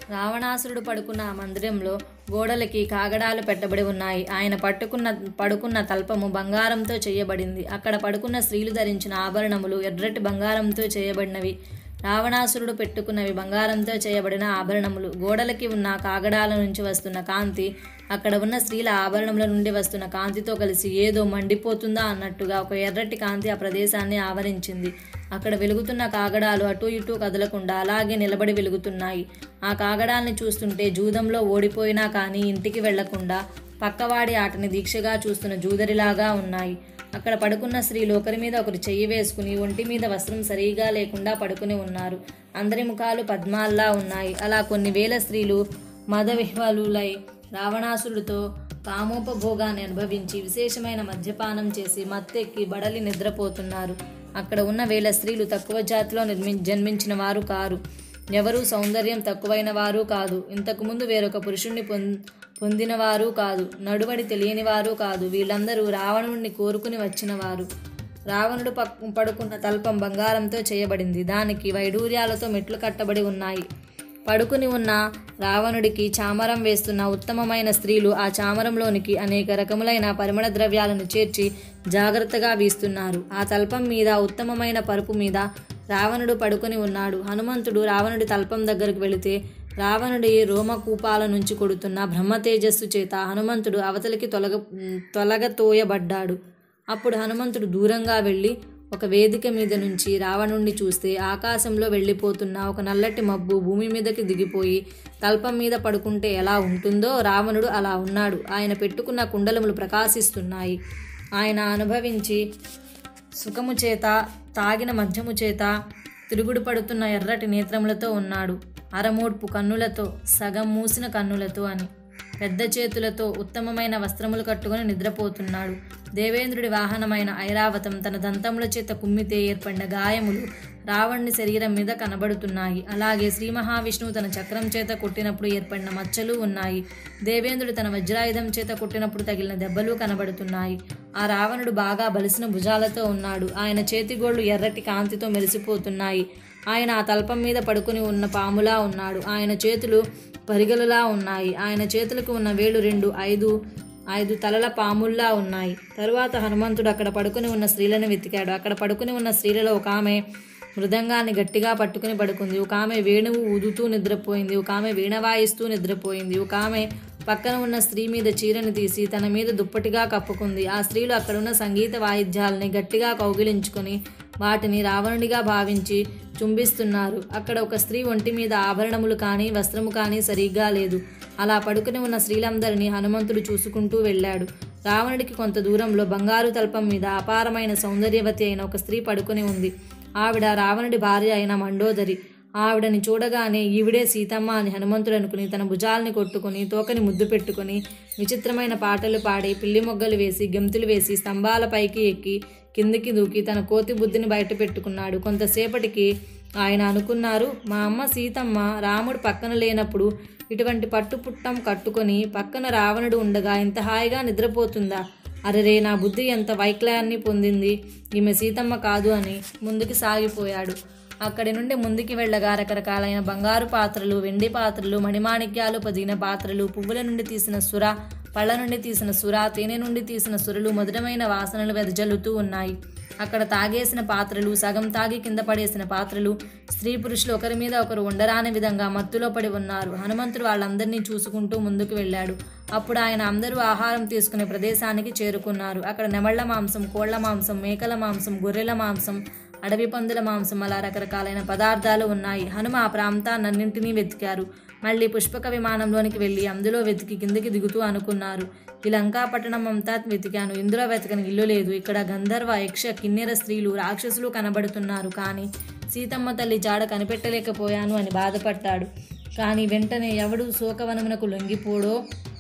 రావణాసురుడు పడుకున్న ఆ మందిరంలో గోడలకి కాగడాలు పెట్టబడి ఉన్నాయి ఆయన పట్టుకున్న పడుకున్న తల్పము బంగారంతో చేయబడింది అక్కడ పడుకున్న స్త్రీలు ధరించిన ఆభరణములు ఎర్రటి బంగారంతో చేయబడినవి రావణాసురుడు పెట్టుకున్నవి బంగారంతో చేయబడిన ఆభరణములు గోడలకి ఉన్న కాగడాల నుంచి వస్తున్న కాంతి అక్కడ ఉన్న స్త్రీల ఆభరణముల నుండి వస్తున్న కాంతితో కలిసి ఏదో మండిపోతుందా అన్నట్టుగా ఒక ఎర్రటి కాంతి ఆ ప్రదేశాన్ని ఆవరించింది అక్కడ వెలుగుతున్న కాగడాలు అటు ఇటు కదలకుండా అలాగే నిలబడి వెలుగుతున్నాయి ఆ కాగడాల్ని చూస్తుంటే జూదంలో ఓడిపోయినా కానీ ఇంటికి వెళ్లకుండా పక్కవాడి ఆటని దీక్షగా చూస్తున్న జూదరిలాగా ఉన్నాయి అక్కడ పడుకున్న స్త్రీలు ఒకరి మీద ఒకరు చెయ్యి వేసుకుని ఒంటి మీద వస్త్రం సరిగా లేకుండా పడుకుని ఉన్నారు అందరి ముఖాలు పద్మాల్లా ఉన్నాయి అలా కొన్ని వేల స్త్రీలు మదవిహ్వలులై రావణాసురుడితో కామోపభోగాన్ని అనుభవించి విశేషమైన మద్యపానం చేసి మత్తెక్కి బడలి నిద్రపోతున్నారు అక్కడ ఉన్న వేల స్త్రీలు తక్కువ జాతిలో నిర్మి జన్మించిన వారు కారు ఎవరూ సౌందర్యం తక్కువైన వారు కాదు ఇంతకుముందు వేరొక పురుషుణ్ణి పొం పొందినవారు కాదు నడువడి తెలియని వారు కాదు వీళ్ళందరూ రావణుడిని కోరుకుని వచ్చినవారు రావణుడు పక్ పడుకున్న తల్పం బంగారంతో చేయబడింది దానికి వైడూర్యాలతో మెట్లు కట్టబడి ఉన్నాయి పడుకుని ఉన్న రావణుడికి చామరం వేస్తున్న ఉత్తమమైన స్త్రీలు ఆ చామరంలోనికి అనేక రకములైన పరిమళ ద్రవ్యాలను చేర్చి జాగ్రత్తగా వీస్తున్నారు ఆ తల్పం మీద ఉత్తమమైన పరుపు మీద రావణుడు పడుకొని ఉన్నాడు హనుమంతుడు రావణుడి తల్పం దగ్గరకు వెళితే రావణుడి రోమకూపాల నుంచి కొడుతున్న బ్రహ్మ తేజస్సు చేత హనుమంతుడు అవతలికి తొలగ తొలగతోయబడ్డాడు అప్పుడు హనుమంతుడు దూరంగా వెళ్ళి ఒక వేదిక మీద నుంచి రావణుణ్ణి చూస్తే ఆకాశంలో వెళ్ళిపోతున్న ఒక నల్లటి మబ్బు భూమి మీదకి దిగిపోయి తల్పం మీద పడుకుంటే ఎలా ఉంటుందో రావణుడు అలా ఉన్నాడు ఆయన పెట్టుకున్న కుండలములు ప్రకాశిస్తున్నాయి ఆయన అనుభవించి సుఖము చేత తాగిన మద్యము చేత తిరుగుడు పడుతున్న ఎర్రటి నేత్రములతో ఉన్నాడు అరమోడ్పు కన్నులతో సగం మూసిన కన్నులతో అని పెద్ద చేతులతో ఉత్తమమైన వస్త్రములు కట్టుకొని నిద్రపోతున్నాడు దేవేంద్రుడి వాహనమైన ఐరావతం తన దంతముల చేత కుమ్మితే ఏర్పడిన గాయములు రావణుని శరీరం మీద కనబడుతున్నాయి అలాగే శ్రీ మహావిష్ణువు తన చక్రం చేత కొట్టినప్పుడు ఏర్పడిన మచ్చలు ఉన్నాయి దేవేంద్రుడు తన వజ్రాయుధం చేత కొట్టినప్పుడు తగిలిన దెబ్బలు కనబడుతున్నాయి ఆ రావణుడు బాగా బలిసిన భుజాలతో ఉన్నాడు ఆయన చేతిగోళ్లు ఎర్రటి కాంతితో మెరిసిపోతున్నాయి ఆయన ఆ తల్పం మీద పడుకుని ఉన్న పాములా ఉన్నాడు ఆయన చేతులు పరిగెలలా ఉన్నాయి ఆయన చేతులకు ఉన్న వేలు రెండు ఐదు ఐదు తలల పాముల్లా ఉన్నాయి తరువాత హనుమంతుడు అక్కడ పడుకుని ఉన్న స్త్రీలను వెతికాడు అక్కడ పడుకుని ఉన్న స్త్రీలలో ఒక ఆమె మృదంగాన్ని గట్టిగా పట్టుకుని పడుకుంది ఒక ఆమె వేణువు ఊదుతూ నిద్రపోయింది ఒక ఆమె వీణ వాయిస్తూ నిద్రపోయింది ఒక ఆమె పక్కన ఉన్న స్త్రీ మీద చీరని తీసి తన మీద దుప్పటిగా కప్పుకుంది ఆ స్త్రీలు అక్కడున్న సంగీత వాయిద్యాలని గట్టిగా కౌగిలించుకొని వాటిని రావణుడిగా భావించి చుంబిస్తున్నారు అక్కడ ఒక స్త్రీ ఒంటి మీద ఆభరణములు కానీ వస్త్రము కానీ సరిగ్గా లేదు అలా పడుకుని ఉన్న స్త్రీలందరినీ హనుమంతుడు చూసుకుంటూ వెళ్ళాడు రావణుడికి కొంత దూరంలో బంగారు తల్పం మీద అపారమైన సౌందర్యవతి అయిన ఒక స్త్రీ పడుకుని ఉంది ఆవిడ రావణుడి భార్య అయిన మండోదరి ఆవిడని చూడగానే ఈవిడే సీతమ్మ అని హనుమంతుడు అనుకుని తన భుజాల్ని కొట్టుకుని తోకని ముద్దు పెట్టుకుని విచిత్రమైన పాటలు పాడి పిల్లి మొగ్గలు వేసి గెంతులు వేసి స్తంభాల పైకి ఎక్కి కిందికి దూకి తన కోతి బుద్ధిని బయట పెట్టుకున్నాడు కొంతసేపటికి ఆయన అనుకున్నారు మా అమ్మ సీతమ్మ రాముడు పక్కన లేనప్పుడు ఇటువంటి పట్టుపుట్టం కట్టుకొని పక్కన రావణుడు ఉండగా ఇంత హాయిగా నిద్రపోతుందా అరెరే నా బుద్ధి ఎంత వైక్లయాన్ని పొందింది ఈమె సీతమ్మ కాదు అని ముందుకు సాగిపోయాడు అక్కడి నుండి ముందుకి వెళ్ళగా రకరకాలైన బంగారు పాత్రలు వెండి పాత్రలు మణిమాణిక్యాలు పదిగిన పాత్రలు పువ్వుల నుండి తీసిన సుర పళ్ళ నుండి తీసిన సుర తేనె నుండి తీసిన సురలు మధురమైన వాసనలు వెదజల్లుతూ ఉన్నాయి అక్కడ తాగేసిన పాత్రలు సగం తాగి కింద పడేసిన పాత్రలు స్త్రీ పురుషులు ఒకరి మీద ఒకరు ఉండరాని విధంగా మత్తులో పడి ఉన్నారు హనుమంతుడు వాళ్ళందరినీ చూసుకుంటూ ముందుకు వెళ్ళాడు అప్పుడు ఆయన అందరూ ఆహారం తీసుకునే ప్రదేశానికి చేరుకున్నారు అక్కడ నెమళ్ల మాంసం కోళ్ల మాంసం మేకల మాంసం గొర్రెల మాంసం అడవి పందుల మాంసం అలా రకరకాలైన పదార్థాలు ఉన్నాయి హనుమ ఆ ప్రాంతాన్నింటినీ వెతికారు మళ్ళీ పుష్పక విమానంలోనికి వెళ్ళి అందులో వెతికి కిందికి దిగుతూ అనుకున్నారు ఈ లంకా పట్టణం అంతా వెతికాను ఇందులో వెతకని ఇల్లు లేదు ఇక్కడ గంధర్వ యక్ష కిన్నెర స్త్రీలు రాక్షసులు కనబడుతున్నారు కానీ సీతమ్మ తల్లి జాడ కనిపెట్టలేకపోయాను అని బాధపడ్డాడు కానీ వెంటనే ఎవడు శోకవనమునకు లొంగిపోడో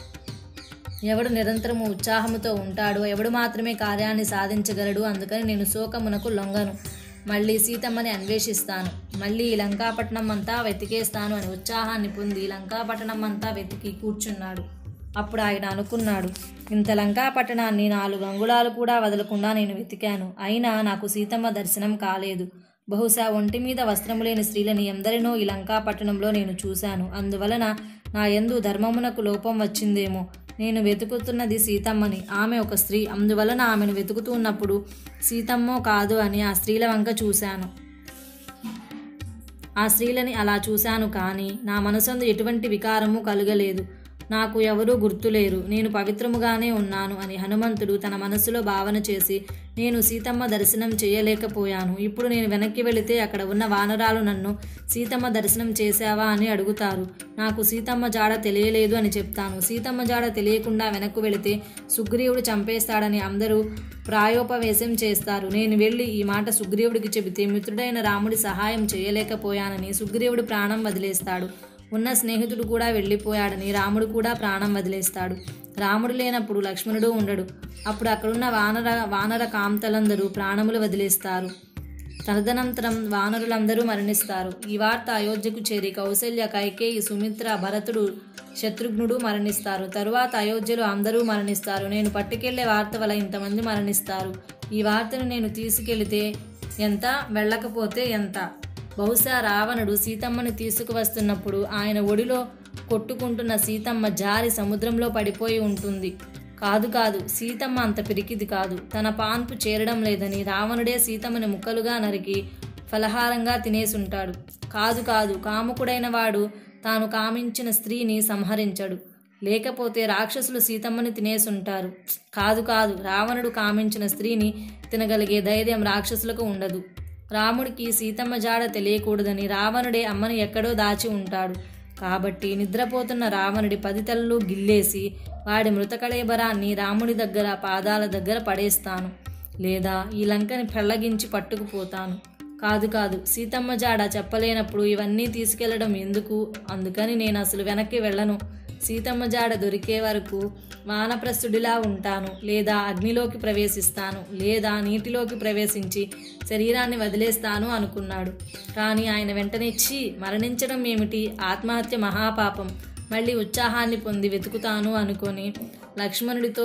ఎవడు నిరంతరము ఉత్సాహముతో ఉంటాడో ఎవడు మాత్రమే కార్యాన్ని సాధించగలడు అందుకని నేను శోకమునకు లొంగను మళ్ళీ సీతమ్మని అన్వేషిస్తాను మళ్ళీ ఈ లంకాపట్నం అంతా వెతికేస్తాను అని ఉత్సాహాన్ని పొంది లంకాపట్టణం అంతా వెతికి కూర్చున్నాడు అప్పుడు ఆయన అనుకున్నాడు ఇంత లంకాపట్టణాన్ని నాలుగు అంగుళాలు కూడా వదలకుండా నేను వెతికాను అయినా నాకు సీతమ్మ దర్శనం కాలేదు బహుశా ఒంటి మీద వస్త్రము లేని స్త్రీలని ఎందరినో ఈ లంకా పట్టణంలో నేను చూశాను అందువలన నా యందు ధర్మమునకు లోపం వచ్చిందేమో నేను వెతుకుతున్నది సీతమ్మని ఆమె ఒక స్త్రీ అందువలన ఆమెను వెతుకుతూ ఉన్నప్పుడు సీతమ్మో కాదు అని ఆ స్త్రీల వంక చూశాను ఆ స్త్రీలని అలా చూశాను కానీ నా మనసందు ఎటువంటి వికారము కలగలేదు నాకు ఎవరూ గుర్తులేరు నేను పవిత్రముగానే ఉన్నాను అని హనుమంతుడు తన మనస్సులో భావన చేసి నేను సీతమ్మ దర్శనం చేయలేకపోయాను ఇప్పుడు నేను వెనక్కి వెళితే అక్కడ ఉన్న వానరాలు నన్ను సీతమ్మ దర్శనం చేశావా అని అడుగుతారు నాకు సీతమ్మ జాడ తెలియలేదు అని చెప్తాను సీతమ్మ జాడ తెలియకుండా వెనక్కు వెళితే సుగ్రీవుడు చంపేస్తాడని అందరూ ప్రాయోపవేశం చేస్తారు నేను వెళ్ళి ఈ మాట సుగ్రీవుడికి చెబితే మిత్రుడైన రాముడి సహాయం చేయలేకపోయానని సుగ్రీవుడు ప్రాణం వదిలేస్తాడు ఉన్న స్నేహితుడు కూడా వెళ్ళిపోయాడని రాముడు కూడా ప్రాణం వదిలేస్తాడు రాముడు లేనప్పుడు లక్ష్మణుడు ఉండడు అప్పుడు అక్కడున్న వానర వానర కాంతలందరూ ప్రాణములు వదిలేస్తారు తదనంతరం వానరులందరూ మరణిస్తారు ఈ వార్త అయోధ్యకు చేరి కౌసల్య కైకేయి సుమిత్ర భరతుడు శత్రుఘ్నుడు మరణిస్తారు తరువాత అయోధ్యలో అందరూ మరణిస్తారు నేను పట్టుకెళ్లే వార్త వల్ల ఇంతమంది మరణిస్తారు ఈ వార్తను నేను తీసుకెళితే ఎంత వెళ్ళకపోతే ఎంత బహుశా రావణుడు సీతమ్మను తీసుకువస్తున్నప్పుడు ఆయన ఒడిలో కొట్టుకుంటున్న సీతమ్మ జారి సముద్రంలో పడిపోయి ఉంటుంది కాదు కాదు సీతమ్మ అంత పిరికిది కాదు తన పాన్పు చేరడం లేదని రావణుడే సీతమ్మని ముక్కలుగా నరికి ఫలహారంగా తినేసుంటాడు కాదు కాదు కాముకుడైన వాడు తాను కామించిన స్త్రీని సంహరించడు లేకపోతే రాక్షసులు సీతమ్మని తినేసుంటారు కాదు కాదు రావణుడు కామించిన స్త్రీని తినగలిగే ధైర్యం రాక్షసులకు ఉండదు రాముడికి సీతమ్మ జాడ తెలియకూడదని రావణుడే అమ్మను ఎక్కడో దాచి ఉంటాడు కాబట్టి నిద్రపోతున్న రావణుడి పది తలలు గిల్లేసి వాడి మృతకళేబరాన్ని రాముడి దగ్గర పాదాల దగ్గర పడేస్తాను లేదా ఈ లంకని పెళ్లగించి పట్టుకుపోతాను కాదు కాదు సీతమ్మ జాడ చెప్పలేనప్పుడు ఇవన్నీ తీసుకెళ్లడం ఎందుకు అందుకని నేను అసలు వెనక్కి వెళ్ళను సీతమ్మ జాడ దొరికే వరకు వానప్రస్థుడిలా ఉంటాను లేదా అగ్నిలోకి ప్రవేశిస్తాను లేదా నీటిలోకి ప్రవేశించి శరీరాన్ని వదిలేస్తాను అనుకున్నాడు కానీ ఆయన వెంటనే ఛీ మరణించడం ఏమిటి ఆత్మహత్య మహాపాపం మళ్ళీ ఉత్సాహాన్ని పొంది వెతుకుతాను అనుకొని లక్ష్మణుడితో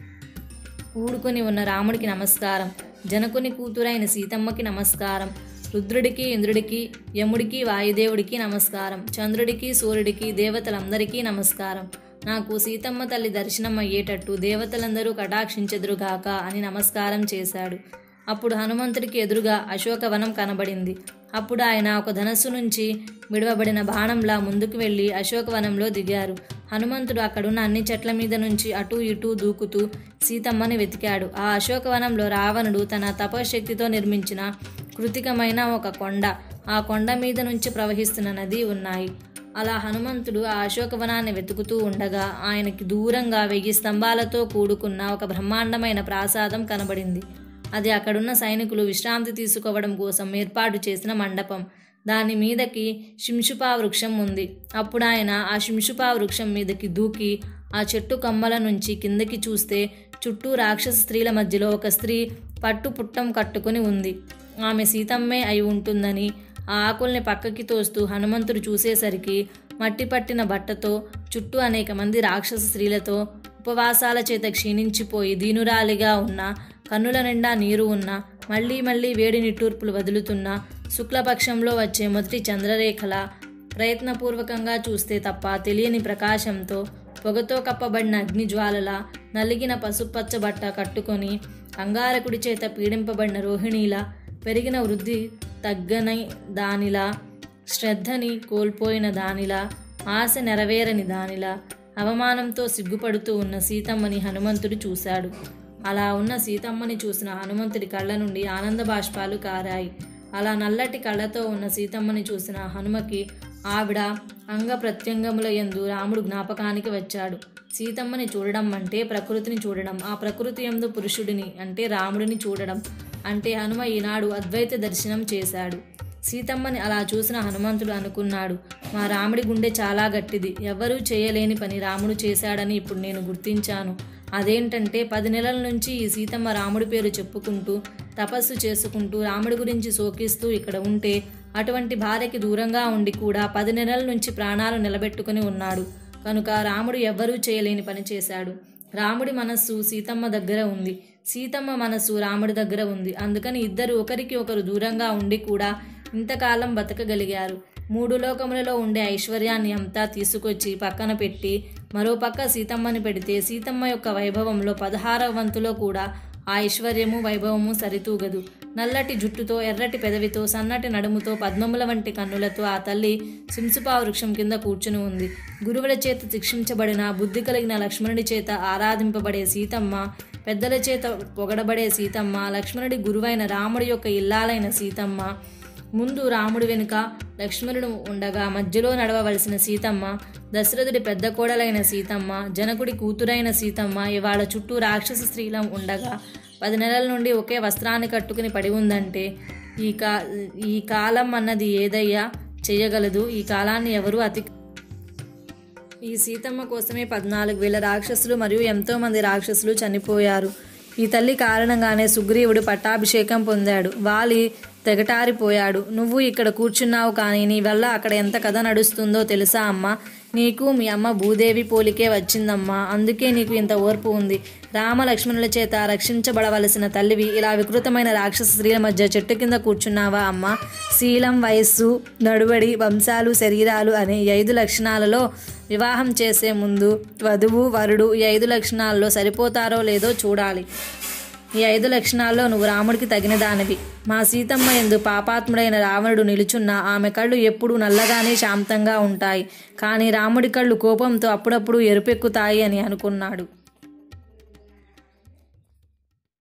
కూడుకొని ఉన్న రాముడికి నమస్కారం జనకుని కూతురైన సీతమ్మకి నమస్కారం రుద్రుడికి ఇంద్రుడికి యముడికి వాయుదేవుడికి నమస్కారం చంద్రుడికి సూర్యుడికి దేవతలందరికీ నమస్కారం నాకు సీతమ్మ తల్లి దర్శనం అయ్యేటట్టు దేవతలందరూ కటాక్షించెదురుగాక అని నమస్కారం చేశాడు అప్పుడు హనుమంతుడికి ఎదురుగా అశోకవనం కనబడింది అప్పుడు ఆయన ఒక ధనస్సు నుంచి విడవబడిన బాణంలా ముందుకు వెళ్ళి అశోకవనంలో దిగారు హనుమంతుడు అక్కడున్న అన్ని చెట్ల మీద నుంచి అటూ ఇటూ దూకుతూ సీతమ్మని వెతికాడు ఆ అశోకవనంలో రావణుడు తన తపశక్తితో నిర్మించిన కృతికమైన ఒక కొండ ఆ కొండ మీద నుంచి ప్రవహిస్తున్న నది ఉన్నాయి అలా హనుమంతుడు ఆ అశోకవనాన్ని వెతుకుతూ ఉండగా ఆయనకి దూరంగా వెయ్యి స్తంభాలతో కూడుకున్న ఒక బ్రహ్మాండమైన ప్రాసాదం కనబడింది అది అక్కడున్న సైనికులు విశ్రాంతి తీసుకోవడం కోసం ఏర్పాటు చేసిన మండపం దాని మీదకి శింషుపా వృక్షం ఉంది అప్పుడు ఆయన ఆ శింషుపా వృక్షం మీదకి దూకి ఆ చెట్టు కొమ్మల నుంచి కిందకి చూస్తే చుట్టూ రాక్షస స్త్రీల మధ్యలో ఒక స్త్రీ పట్టు పుట్టం కట్టుకుని ఉంది ఆమె సీతమ్మే అయి ఉంటుందని ఆ ఆకుల్ని పక్కకి తోస్తూ హనుమంతుడు చూసేసరికి మట్టి పట్టిన బట్టతో చుట్టూ అనేక మంది రాక్షస స్త్రీలతో ఉపవాసాల చేత క్షీణించిపోయి దీనురాలిగా ఉన్న కన్నుల నిండా నీరు ఉన్న మళ్ళీ మళ్ళీ వేడి నిట్టూర్పులు వదులుతున్న శుక్లపక్షంలో వచ్చే మొదటి చంద్రరేఖల ప్రయత్నపూర్వకంగా చూస్తే తప్ప తెలియని ప్రకాశంతో పొగతో కప్పబడిన అగ్నిజ్వాలల నలిగిన పసుపచ్చ బట్ట కట్టుకొని అంగారకుడి చేత పీడింపబడిన రోహిణీలా పెరిగిన వృద్ధి తగ్గని దానిలా శ్రద్ధని కోల్పోయిన దానిలా ఆశ నెరవేరని దానిలా అవమానంతో సిగ్గుపడుతూ ఉన్న సీతమ్మని హనుమంతుడు చూశాడు అలా ఉన్న సీతమ్మని చూసిన హనుమంతుడి కళ్ళ నుండి ఆనంద బాష్పాలు కారాయి అలా నల్లటి కళ్ళతో ఉన్న సీతమ్మని చూసిన హనుమకి ఆవిడ అంగ ప్రత్యంగముల యందు రాముడు జ్ఞాపకానికి వచ్చాడు సీతమ్మని చూడడం అంటే ప్రకృతిని చూడడం ఆ ప్రకృతి యందు పురుషుడిని అంటే రాముడిని చూడడం అంటే హనుమ ఈనాడు అద్వైత దర్శనం చేశాడు సీతమ్మని అలా చూసిన హనుమంతుడు అనుకున్నాడు మా రాముడి గుండె చాలా గట్టిది ఎవ్వరూ చేయలేని పని రాముడు చేశాడని ఇప్పుడు నేను గుర్తించాను అదేంటంటే పది నెలల నుంచి ఈ సీతమ్మ రాముడి పేరు చెప్పుకుంటూ తపస్సు చేసుకుంటూ రాముడి గురించి శోకిస్తూ ఇక్కడ ఉంటే అటువంటి భార్యకి దూరంగా ఉండి కూడా పది నెలల నుంచి ప్రాణాలు నిలబెట్టుకుని ఉన్నాడు కనుక రాముడు ఎవ్వరూ చేయలేని పని చేశాడు రాముడి మనస్సు సీతమ్మ దగ్గర ఉంది సీతమ్మ మనస్సు రాముడి దగ్గర ఉంది అందుకని ఇద్దరు ఒకరికి ఒకరు దూరంగా ఉండి కూడా ఇంతకాలం బతకగలిగారు మూడు లోకములలో ఉండే ఐశ్వర్యాన్ని అంతా తీసుకొచ్చి పక్కన పెట్టి మరో పక్క సీతమ్మని పెడితే సీతమ్మ యొక్క వైభవంలో పదహారవ వంతులో కూడా ఆ ఐశ్వర్యము వైభవము సరితూగదు నల్లటి జుట్టుతో ఎర్రటి పెదవితో సన్నటి నడుముతో పద్మముల వంటి కన్నులతో ఆ తల్లి సింసుపా వృక్షం కింద కూర్చుని ఉంది గురువుల చేత శిక్షించబడిన బుద్ధి కలిగిన లక్ష్మణుడి చేత ఆరాధింపబడే సీతమ్మ పెద్దల చేత పొగడబడే సీతమ్మ లక్ష్మణుడి గురువైన రాముడి యొక్క ఇల్లాలైన సీతమ్మ ముందు రాముడి వెనుక లక్ష్మణుడు ఉండగా మధ్యలో నడవవలసిన సీతమ్మ దశరథుడి పెద్ద కోడలైన సీతమ్మ జనకుడి కూతురైన సీతమ్మ ఇవాళ చుట్టూ రాక్షస స్త్రీలం ఉండగా పది నెలల నుండి ఒకే వస్త్రాన్ని కట్టుకుని పడి ఉందంటే ఈ కా ఈ కాలం అన్నది ఏదయ్యా చేయగలదు ఈ కాలాన్ని ఎవరు అతి ఈ సీతమ్మ కోసమే పద్నాలుగు వేల రాక్షసులు మరియు ఎంతో మంది రాక్షసులు చనిపోయారు ఈ తల్లి కారణంగానే సుగ్రీవుడు పట్టాభిషేకం పొందాడు వాలి తెగటారిపోయాడు నువ్వు ఇక్కడ కూర్చున్నావు కానీ నీ వల్ల అక్కడ ఎంత కథ నడుస్తుందో తెలుసా అమ్మా నీకు మీ అమ్మ భూదేవి పోలికే వచ్చిందమ్మా అందుకే నీకు ఇంత ఓర్పు ఉంది రామ లక్ష్మణుల చేత రక్షించబడవలసిన తల్లివి ఇలా వికృతమైన రాక్షస స్త్రీల మధ్య చెట్టు కింద కూర్చున్నావా అమ్మ శీలం వయస్సు నడువడి వంశాలు శరీరాలు అనే ఈ ఐదు లక్షణాలలో వివాహం చేసే ముందు వధువు వరుడు ఈ ఐదు లక్షణాల్లో సరిపోతారో లేదో చూడాలి ఈ ఐదు లక్షణాల్లో నువ్వు రాముడికి తగిన దానివి మా సీతమ్మ ఎందు పాపాత్ముడైన రావణుడు నిలుచున్న ఆమె కళ్ళు ఎప్పుడూ నల్లగానే శాంతంగా ఉంటాయి కానీ రాముడి కళ్ళు కోపంతో అప్పుడప్పుడు ఎరుపెక్కుతాయి అని అనుకున్నాడు